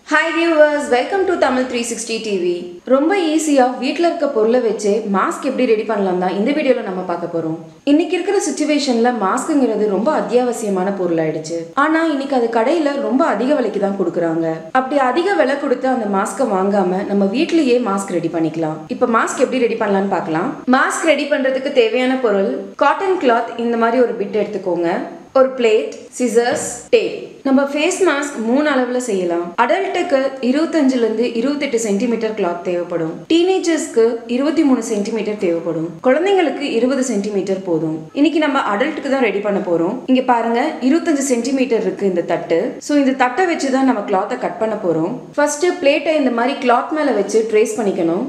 hi viewers welcome to Tamil three sixty TV ரொம்ப ஈஸியாக வீட்டில் இருக்க பொருளை வச்சு மாஸ்க் எப்படி ரெடி பண்ணலாம் தான் இந்த வீடியோவில் நம்ம பார்க்க போகிறோம் இன்னைக்கு இருக்கிற சுச்சுவேஷனில் மாஸ்க்குங்கிறது ரொம்ப அத்தியாவசியமான பொருள் ஆயிடுச்சு ஆனால் இன்னைக்கு அது கடையில் ரொம்ப அதிக விலைக்கு தான் கொடுக்குறாங்க அப்படி அதிக விலை கொடுத்து அந்த மாஸ்க்கை வாங்காம நம்ம வீட்லயே மாஸ்க் ரெடி பண்ணிக்கலாம் இப்போ மாஸ்க் எப்படி ரெடி பண்ணலாம்னு பார்க்கலாம் மாஸ்க் ரெடி பண்ணுறதுக்கு தேவையான பொருள் காட்டன் கிளாத் இந்த மாதிரி ஒரு பிட் எடுத்துக்கோங்க ஒரு பிளேட் சிசர்ஸ் டேப் நம்ம ஃபேஸ் மாஸ்க் மூணு அளவில் செய்யலாம் அடல்ட்டுக்கு இருபத்தஞ்சுலேருந்து இருபத்தெட்டு சென்டிமீட்டர் கிளாத் தேவைப்படும் டீனேஜர்ஸ்க்கு இருபத்தி மூணு சென்டிமீட்டர் தேவைப்படும் குழந்தைங்களுக்கு இருபது சென்டிமீட்டர் போதும் இன்னைக்கு நம்ம அடல்ட்டுக்கு தான் ரெடி பண்ண போறோம் இங்க பாருங்க இருபத்தஞ்சு சென்டிமீட்டர் இருக்கு இந்த தட்டு ஸோ இந்த தட்டை வச்சு தான் நம்ம கிளாத்தை கட் பண்ண போறோம் ஃபர்ஸ்ட் பிளேட்டை இந்த மாதிரி கிளாத் மேலே வச்சு ட்ரேஸ் பண்ணிக்கணும்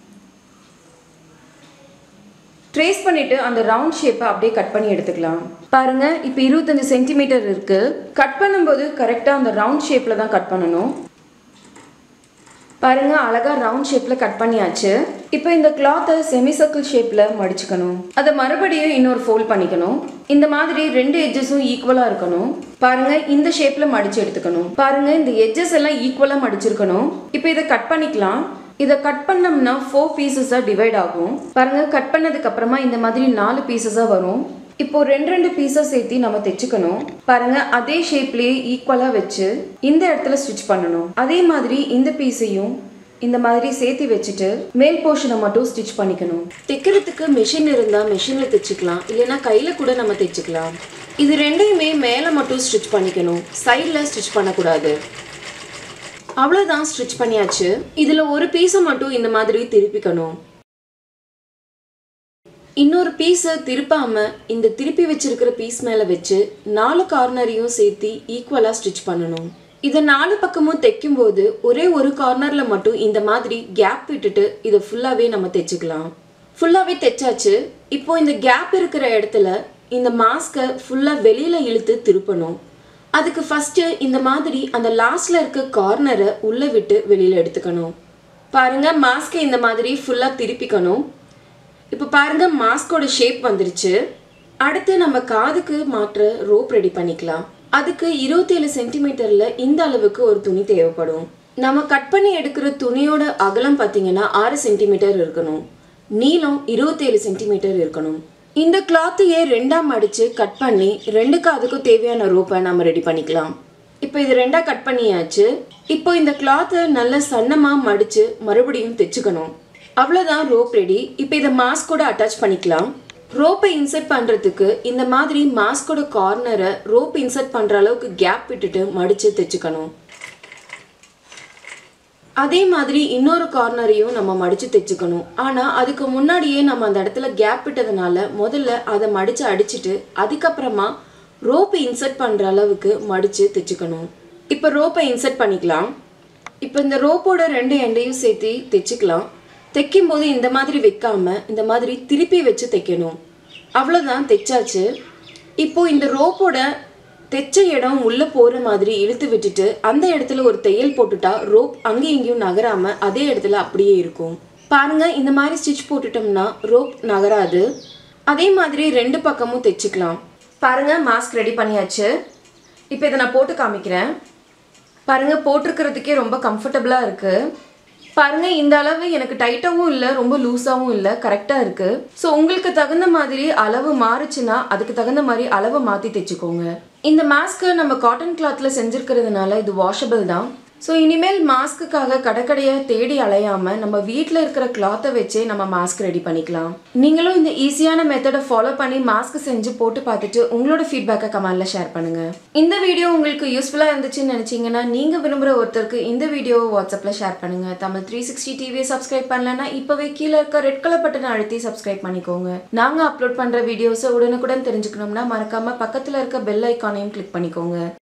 ட்ரேஸ் பண்ணிட்டு அந்த ரவுண்ட் ஷேப்பை அப்படியே கட் பண்ணி எடுத்துக்கலாம் பாருங்க இப்போ இருபத்தஞ்சு சென்டிமீட்டர் இருக்கு கட் பண்ணும்போது கரெக்டாக அந்த ரவுண்ட் ஷேப்பில் தான் கட் பண்ணணும் பாருங்க அழகா ரவுண்ட் ஷேப்ல கட் பண்ணியாச்சு இப்போ இந்த கிளாத்தை செமி சர்க்கிள் ஷேப்ல மடிச்சுக்கணும் அதை மறுபடியும் இன்னொரு ஃபோல்ட் பண்ணிக்கணும் இந்த மாதிரி ரெண்டு எட்ஜஸும் ஈக்குவலா இருக்கணும் பாருங்க இந்த ஷேப்ல மடிச்சு எடுத்துக்கணும் பாருங்க இந்த எட்ஜஸ் எல்லாம் ஈக்குவலா மடிச்சிருக்கணும் இப்போ இதை கட் பண்ணிக்கலாம் இதை கட் பண்ணோம்னா ஃபோர் பீசஸாக டிவைட் ஆகும் பாருங்க கட் பண்ணதுக்கு அப்புறமா இந்த மாதிரி நாலு பீசஸாக வரும் இப்போ ரெண்டு ரெண்டு பீஸஸ் சேர்த்து நம்ம தைச்சுக்கணும் பாருங்க அதே ஷேப்லயே ஈக்குவலாக வச்சு இந்த இடத்துல ஸ்டிச் பண்ணணும் அதே மாதிரி இந்த பீஸையும் இந்த மாதிரி சேர்த்து வச்சுட்டு மேல் போர்ஷனை மட்டும் ஸ்டிச் பண்ணிக்கணும் தைக்கிறதுக்கு மிஷின் இருந்தால் மிஷினில் தைச்சுக்கலாம் இல்லைன்னா கையில் கூட நம்ம தைச்சுக்கலாம் இது ரெண்டையுமே மேலே மட்டும் ஸ்டிச் பண்ணிக்கணும் சைடில் ஸ்டிச் பண்ணக்கூடாது அவ்வளோதான் ஸ்டிச் பண்ணியாச்சு இதில் ஒரு பீஸை மட்டும் இந்த மாதிரி திருப்பிக்கணும் இன்னொரு பீஸை திருப்பாம இந்த திருப்பி வச்சிருக்கிற பீஸ் மேலே வச்சு நாலு கார்னரையும் சேர்த்து ஈக்குவலாக ஸ்டிச் பண்ணணும் இதை நாலு பக்கமும் தைக்கும்போது ஒரே ஒரு கார்னரில் மட்டும் இந்த மாதிரி கேப் விட்டுட்டு இதை ஃபுல்லாகவே நம்ம தைச்சுக்கலாம் ஃபுல்லாகவே தைச்சாச்சு இப்போ இந்த கேப் இருக்கிற இடத்துல இந்த மாஸ்கை ஃபுல்லாக வெளியில் இழுத்து திருப்பணும் அதுக்கு ஃபஸ்ட்டு இந்த மாதிரி அந்த லாஸ்ட்ல இருக்க கார்னரை உள்ளே விட்டு வெளியில் எடுத்துக்கணும் பாருங்க மாஸ்கை இந்த மாதிரி ஃபுல்லாக திருப்பிக்கணும் இப்போ பாருங்க மாஸ்கோட ஷேப் வந்துருச்சு அடுத்து நம்ம காதுக்கு மாற்ற ரோப் ரெடி பண்ணிக்கலாம் அதுக்கு இருபத்தேழு சென்டிமீட்டர்ல இந்த அளவுக்கு ஒரு துணி தேவைப்படும் நம்ம கட் பண்ணி எடுக்கிற துணியோட அகலம் பார்த்தீங்கன்னா ஆறு சென்டிமீட்டர் இருக்கணும் நீளம் இருபத்தேழு சென்டிமீட்டர் இருக்கணும் இந்த கிளாத்தையே ரெண்டா மடிச்சு கட் பண்ணி ரெண்டு காதுக்கும் தேவையான ரோப்பை நம்ம ரெடி பண்ணிக்கலாம் இப்போ இது ரெண்டா கட் பண்ணியாச்சு இப்போ இந்த கிளாத்தை நல்ல சன்னமா மடிச்சு மறுபடியும் தைச்சுக்கணும் அவ்வளோதான் ரோப் ரெடி இப்போ இதை மாஸ்கோட அட்டாச் பண்ணிக்கலாம் ரோப்பை இன்சர்ட் பண்ணுறதுக்கு இந்த மாதிரி மாஸ்கோட கார்னரை ரோப் இன்சர்ட் பண்ணுற அளவுக்கு கேப் விட்டுட்டு மடித்து தைச்சுக்கணும் அதே மாதிரி இன்னொரு கார்னரையும் நம்ம மடித்து தைச்சுக்கணும் ஆனால் அதுக்கு முன்னாடியே நம்ம அந்த இடத்துல கேப் விட்டதுனால முதல்ல அதை மடித்து அடிச்சுட்டு அதுக்கப்புறமா ரோப்பை இன்சர்ட் பண்ணுற அளவுக்கு மடித்து தைச்சுக்கணும் இப்போ ரோப்பை இன்சர்ட் பண்ணிக்கலாம் இப்போ இந்த ரோப்போட ரெண்டு எண்டையும் சேர்த்து தைச்சுக்கலாம் தைக்கும்போது இந்த மாதிரி வைக்காம இந்த மாதிரி திருப்பி வச்சு தைக்கணும் அவ்வளோதான் தைச்சாச்சு இப்போ இந்த ரோப்போட தைச்ச இடம் உள்ளே போகிற மாதிரி இழுத்து விட்டுட்டு அந்த இடத்துல ஒரு தையல் போட்டுட்டா ரோப் அங்கேயும் இங்கேயும் நகராம அதே இடத்துல அப்படியே இருக்கும் பாருங்க இந்த மாதிரி ஸ்டிச் போட்டுட்டோம்னா ரோப் நகராது அதே மாதிரி ரெண்டு பக்கமும் தைச்சுக்கலாம் பாருங்க மாஸ்க் ரெடி பண்ணியாச்சு இப்போ இதை நான் போட்டு காமிக்கிறேன் பாருங்க போட்டிருக்கிறதுக்கே ரொம்ப கம்ஃபர்டபுளாக இருக்கு பாருங்க இந்த அளவு எனக்கு டைட்டாகவும் இல்லை ரொம்ப லூஸாகவும் இல்லை கரெக்டாக இருக்கு ஸோ உங்களுக்கு தகுந்த மாதிரி அளவு மாறுச்சுன்னா அதுக்கு தகுந்த மாதிரி அளவை மாற்றி தைச்சுக்கோங்க இந்த மாஸ்க்கு நம்ம காட்டன் கிளாத்தில் செஞ்சுருக்கிறதுனால இது வாஷபிள் தான் ஸோ இனிமேல் மாஸ்க்குக்காக கடைக்கடையாக தேடி அலையாம நம்ம வீட்டில் இருக்கிற கிளாத்தை வச்சே நம்ம மாஸ்க் ரெடி பண்ணிக்கலாம் நீங்களும் இந்த ஈஸியான மெத்தடை ஃபாலோ பண்ணி மாஸ்க் செஞ்சு போட்டு பார்த்துட்டு உங்களோட ஃபீட்பேக்கை கமெண்ட்ல ஷேர் பண்ணுங்க இந்த வீடியோ உங்களுக்கு யூஸ்ஃபுல்லாக இருந்துச்சுன்னு நினச்சிங்கன்னா நீங்கள் விரும்புகிற ஒருத்தருக்கு இந்த வீடியோவை வாட்ஸ்அப்பில் ஷேர் பண்ணுங்க தமிழ் த்ரீ சிக்ஸ்டி டிவியை சப்ஸ்கிரைப் பண்ணலன்னா இப்போவே கீழே இருக்க ரெட் கலர் பட்டனை அழுத்தி சப்ஸ்கிரைப் பண்ணிக்கோங்க நாங்கள் அப்லோட் பண்ணுற வீடியோஸை உடனுக்குடன் தெரிஞ்சுக்கணும்னா மறக்காம பக்கத்தில் இருக்க பெல் ஐக்கானையும் கிளிக் பண்ணிக்கோங்க